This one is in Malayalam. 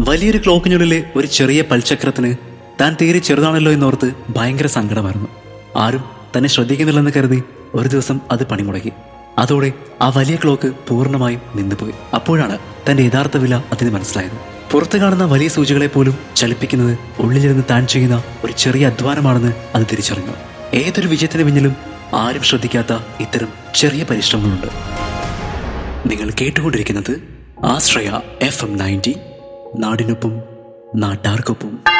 വലിയൊരു ക്ലോക്കിനുള്ളിലെ ഒരു ചെറിയ പൽചക്രത്തിന് താൻ തീരെ ചെറുതാണല്ലോ എന്നോർത്ത് ഭയങ്കര സങ്കടമായിരുന്നു ആരും തന്നെ ശ്രദ്ധിക്കുന്നില്ലെന്ന് കരുതി ഒരു ദിവസം അത് പണിമുടക്കി അതോടെ ആ വലിയ ക്ലോക്ക് പൂർണ്ണമായും നിന്നുപോയി അപ്പോഴാണ് തന്റെ യഥാർത്ഥ വില അതിന് മനസ്സിലായത് പുറത്ത് കാണുന്ന വലിയ സൂചികളെ പോലും ചലിപ്പിക്കുന്നത് ഉള്ളിലിരുന്ന് താൻ ചെയ്യുന്ന ഒരു ചെറിയ അധ്വാനമാണെന്ന് അത് തിരിച്ചറിഞ്ഞു ഏതൊരു വിജയത്തിന് പിന്നിലും ആരും ശ്രദ്ധിക്കാത്ത ഇത്തരം ചെറിയ പരിശ്രമങ്ങളുണ്ട് നിങ്ങൾ കേട്ടുകൊണ്ടിരിക്കുന്നത് ആശ്രയ എഫ് എം നയൻറ്റി നാടിനൊപ്പം നാട്ടാർക്കൊപ്പം